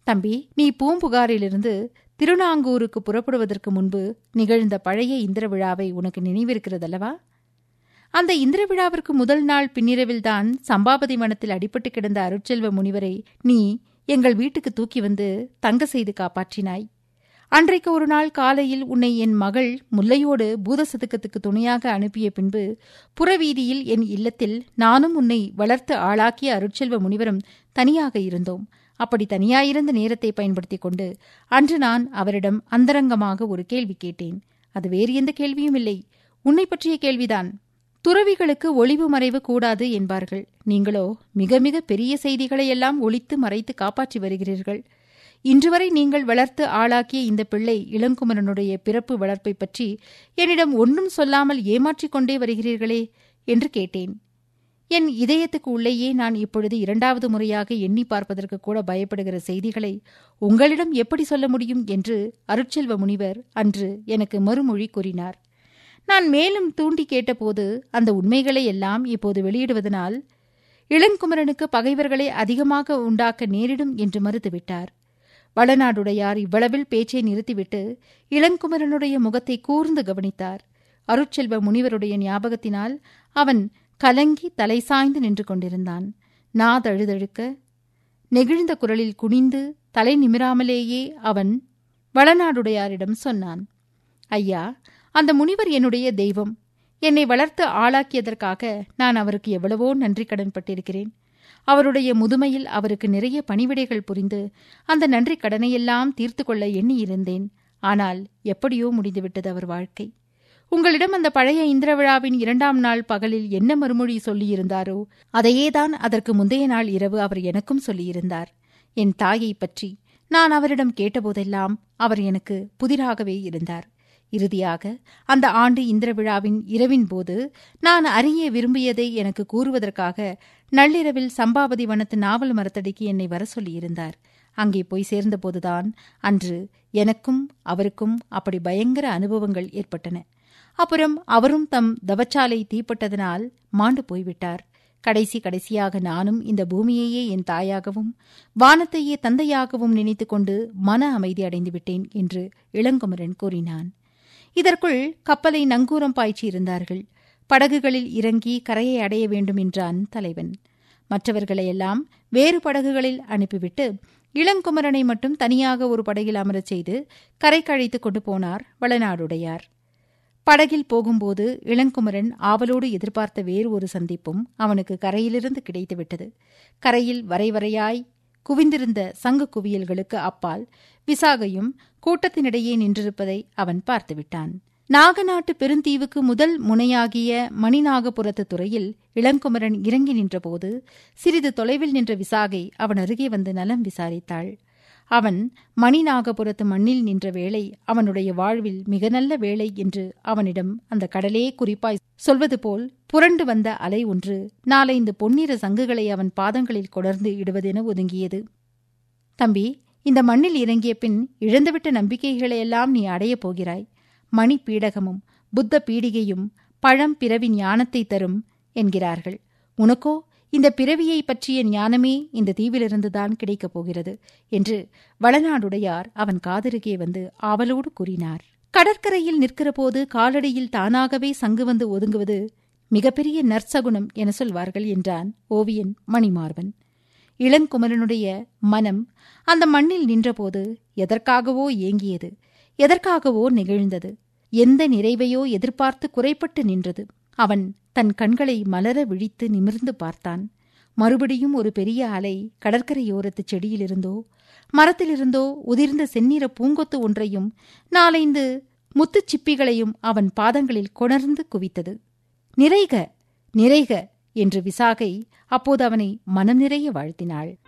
தம்பி நீ பூம்புகாரிலிருந்து திருநாங்கூருக்கு புறப்படுவதற்கு முன்பு நிகழ்ந்த பழைய இந்திர விழாவை உனக்கு நினைவிருக்கிறதல்லவா அந்த இந்திர விழாவிற்கு முதல் நாள் பின்னிரவில்தான் சம்பாபதி வனத்தில் அடிபட்டு கிடந்த அருட்செல்வ முனிவரை நீ எங்கள் வீட்டுக்கு தூக்கி வந்து தங்க செய்து காப்பாற்றினாய் அன்றைக்கு ஒரு நாள் காலையில் உன்னை என் மகள் முல்லையோடு பூதசதுக்கத்துக்கு துணையாக அனுப்பிய பின்பு புறவீதியில் என் இல்லத்தில் நானும் உன்னை வளர்த்து ஆளாக்கிய அருட்செல்வ முனிவரும் தனியாக இருந்தோம் அப்படி தனியாயிருந்த நேரத்தை பயன்படுத்திக் கொண்டு அன்று நான் அவரிடம் அந்தரங்கமாக ஒரு கேள்வி கேட்டேன் அது வேறு எந்த கேள்வியும் இல்லை உன்னை பற்றிய கேள்விதான் துறவிகளுக்கு ஒளிவு மறைவு கூடாது என்பார்கள் நீங்களோ மிக மிக பெரிய செய்திகளை எல்லாம் ஒளித்து மறைத்து காப்பாற்றி வருகிறீர்கள் இன்று வரை நீங்கள் வளர்த்து ஆளாக்கிய இந்த பிள்ளை இளங்குமரனுடைய பிறப்பு வளர்ப்பை பற்றி என்னிடம் ஒன்றும் சொல்லாமல் ஏமாற்றிக் கொண்டே வருகிறீர்களே என்று கேட்டேன் என் இதயத்துக்கு உள்ளேயே நான் இப்பொழுது இரண்டாவது முறையாக எண்ணி பார்ப்பதற்கு கூட பயப்படுகிற செய்திகளை உங்களிடம் எப்படி சொல்ல முடியும் என்று அருட்செல்வ முனிவர் அன்று எனக்கு மறுமொழி கூறினார் நான் மேலும் தூண்டி கேட்டபோது அந்த உண்மைகளை எல்லாம் இப்போது வெளியிடுவதனால் இளங்குமரனுக்கு பகைவர்களை அதிகமாக உண்டாக்க நேரிடும் என்று மறுத்துவிட்டார் வளநாடுடையார் இவ்வளவில் பேச்சை நிறுத்திவிட்டு இளங்குமரனுடைய முகத்தை கூர்ந்து கவனித்தார் அருட்செல்வ முனிவருடைய ஞாபகத்தினால் அவன் கலங்கி தலை சாய்ந்து நின்று கொண்டிருந்தான் நாதழுதழுக்க நெகிழ்ந்த குரலில் குனிந்து தலை நிமிராமலேயே அவன் வளநாடுடையாரிடம் சொன்னான் ஐயா அந்த முனிவர் என்னுடைய தெய்வம் என்னை வளர்த்து ஆளாக்கியதற்காக நான் அவருக்கு எவ்வளவோ நன்றி கடன் பட்டிருக்கிறேன் அவருடைய முதுமையில் அவருக்கு நிறைய பணிவிடைகள் புரிந்து அந்த நன்றி கடனையெல்லாம் தீர்த்து கொள்ள எண்ணியிருந்தேன் ஆனால் எப்படியோ முடிந்துவிட்டது அவர் வாழ்க்கை உங்களிடம் அந்த பழைய இந்திர விழாவின் இரண்டாம் நாள் பகலில் என்ன மறுமொழி சொல்லியிருந்தாரோ அதையேதான் அதற்கு முந்தைய நாள் இரவு அவர் எனக்கும் சொல்லியிருந்தார் என் தாயை பற்றி நான் அவரிடம் கேட்டபோதெல்லாம் அவர் எனக்கு புதிராகவே இருந்தார் இறுதியாக அந்த ஆண்டு இந்திர விழாவின் இரவின் போது நான் அறிய விரும்பியதை எனக்கு கூறுவதற்காக நள்ளிரவில் சம்பாபதி வனத்து நாவல் மரத்தடிக்கு என்னை வர சொல்லியிருந்தார் அங்கே போய் சேர்ந்தபோதுதான் அன்று எனக்கும் அவருக்கும் அப்படி பயங்கர அனுபவங்கள் ஏற்பட்டன அப்புறம் அவரும் தம் தவச்சாலை தீப்பட்டதனால் மாண்டு போய்விட்டார் கடைசி கடைசியாக நானும் இந்த பூமியையே என் தாயாகவும் வானத்தையே தந்தையாகவும் நினைத்துக் கொண்டு மன அமைதி அடைந்து விட்டேன் என்று இளங்குமரன் கூறினான் இதற்குள் கப்பலை நங்கூரம் பாய்ச்சியிருந்தார்கள் படகுகளில் இறங்கி கரையை அடைய வேண்டும் என்றான் தலைவன் மற்றவர்களையெல்லாம் வேறு படகுகளில் அனுப்பிவிட்டு இளங்குமரனை மட்டும் தனியாக ஒரு படகில் அமரச் செய்து கரைக்கு அழைத்துக் கொண்டு போனார் வளநாடுடையார் படகில் போகும்போது இளங்குமரன் ஆவலோடு எதிர்பார்த்த வேறு ஒரு சந்திப்பும் அவனுக்கு கரையிலிருந்து கிடைத்துவிட்டது கரையில் வரைவரையாய் குவிந்திருந்த சங்கு குவியல்களுக்கு அப்பால் விசாகையும் கூட்டத்தினிடையே நின்றிருப்பதை அவன் பார்த்துவிட்டான் நாகநாட்டு பெருந்தீவுக்கு முதல் முனையாகிய மணிநாகபுரத்து துறையில் இளங்குமரன் இறங்கி நின்றபோது சிறிது தொலைவில் நின்ற விசாகை அவன் அருகே வந்து நலம் விசாரித்தாள் அவன் மணிநாகபுரத்து மண்ணில் நின்ற வேளை அவனுடைய வாழ்வில் மிக நல்ல வேளை என்று அவனிடம் அந்த கடலே குறிப்பாய் சொல்வது போல் புரண்டு வந்த அலை ஒன்று நாலைந்து பொன்னிற சங்குகளை அவன் பாதங்களில் கொடர்ந்து இடுவதென ஒதுங்கியது தம்பி இந்த மண்ணில் இறங்கிய பின் இழந்துவிட்ட நம்பிக்கைகளையெல்லாம் நீ அடையப் போகிறாய் மணி பீடகமும் புத்த பீடிகையும் பழம் பிறவி ஞானத்தை தரும் என்கிறார்கள் உனக்கோ இந்த பிறவியை பற்றிய ஞானமே இந்த தீவிலிருந்துதான் கிடைக்கப் போகிறது என்று வளநாடுடையார் அவன் காதருகே வந்து ஆவலோடு கூறினார் கடற்கரையில் நிற்கிறபோது காலடியில் தானாகவே சங்கு வந்து ஒதுங்குவது மிகப்பெரிய நற்சகுணம் என சொல்வார்கள் என்றான் ஓவியன் மணிமார்பன் இளங்குமரனுடைய மனம் அந்த மண்ணில் நின்றபோது எதற்காகவோ ஏங்கியது எதற்காகவோ நெகிழ்ந்தது எந்த நிறைவையோ எதிர்பார்த்து குறைப்பட்டு நின்றது அவன் தன் கண்களை மலர விழித்து நிமிர்ந்து பார்த்தான் மறுபடியும் ஒரு பெரிய அலை கடற்கரையோரத்து செடியிலிருந்தோ மரத்திலிருந்தோ உதிர்ந்த செந்நிற பூங்கொத்து ஒன்றையும் நாலைந்து முத்துச் சிப்பிகளையும் அவன் பாதங்களில் கொணர்ந்து குவித்தது நிறைக நிறைக என்று விசாகை அப்போது அவனை மனம் நிறைய வாழ்த்தினாள்